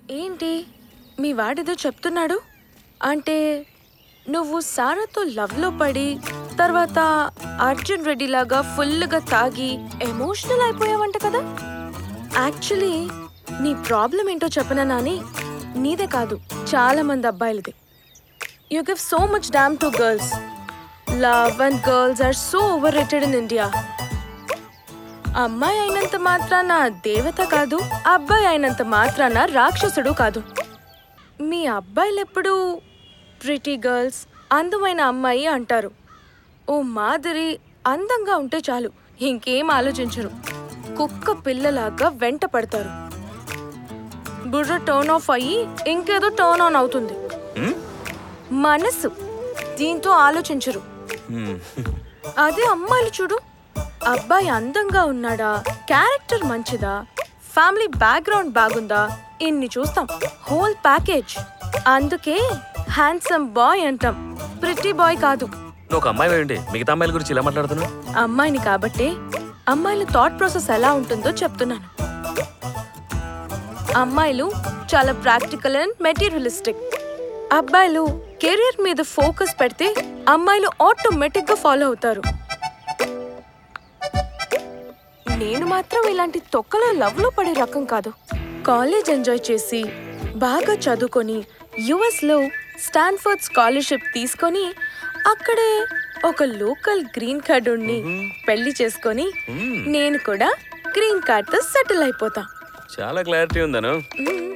ఏంటి మీ వాడేదో చెప్తున్నాడు అంటే నువ్వు సారాతో లవ్లో పడి తర్వాత అర్జున్ రెడ్డి లాగా ఫుల్గా తాగి ఎమోషనల్ అయిపోయావంట కదా యాక్చువల్లీ నీ ప్రాబ్లం ఏంటో చెప్పనా నాని నీదే కాదు చాలా మంది అబ్బాయిలది you give so much damn to girls love and girls are so overrated in India అమ్మాయి అయినంత మాత్రాన దేవత కాదు అబ్బాయి అయినంత మాత్రాన రాక్షసుడు కాదు మీ అబ్బాయిలు ఎప్పుడు ప్రిటీ గర్ల్స్ అందమైన అమ్మాయి అంటారు ఓ మాదిరి అందంగా ఉంటే చాలు ఇంకేం ఆలోచించరు కుక్క పిల్లలాగా వెంట పడతారు బుర్ర టర్న్ ఆఫ్ అయ్యి ఇంకేదో టర్న్ ఆన్ అవుతుంది హ్మ్? మనసు దీంతో ఆలోచించరు హ్మ్. అదే అమ్మాయిలు చూడు అబ్బాయి అందంగా ఉన్నాడా క్యారెక్టర్ మంచిదా ఫ్యామిలీ బ్యాక్గ్రౌండ్ బాగుందా ఇన్ని చూస్తాం హోల్ ప్యాకేజ్ అందుకే హ్యాండ్సమ్ బాయ్ అంటాం ప్రిటీ బాయ్ కాదు నువ్వు ఒక అమ్మాయి ఉండి మిగతా అమ్మాయిల గురించి ఇలా మాట్లాడుతున్నావు అమ్మాయిని కాబట్టే అమ్మాయిల థాట్ ప్రాసెస్ ఎలా ఉంటుందో చెప్తున్నాను అమ్మాయిలు చాలా ప్రాక్టికల్ అండ్ మెటీరియలిస్టిక్ అబ్బాయిలు కెరీర్ మీద ఫోకస్ పెడితే అమ్మాయిలు ఆటోమేటిక్గా ఫాలో అవుతారు నేను మాత్రం ఇలాంటి తొక్కలో లవ్లో పడే రకం కాదు కాలేజ్ ఎంజాయ్ చేసి బాగా చదువుకొని యుఎస్లో స్టాన్ఫర్డ్ స్కాలర్షిప్ తీసుకొని అక్కడే ఒక లోకల్ గ్రీన్ కార్డ్ ఉండి పెళ్లి చేసుకొని హ్మ్. నేను కూడా గ్రీన్ కార్డ్తో సెటిల్ అయిపోతా చాలా క్లారిటీ ఉందను మ్మ్.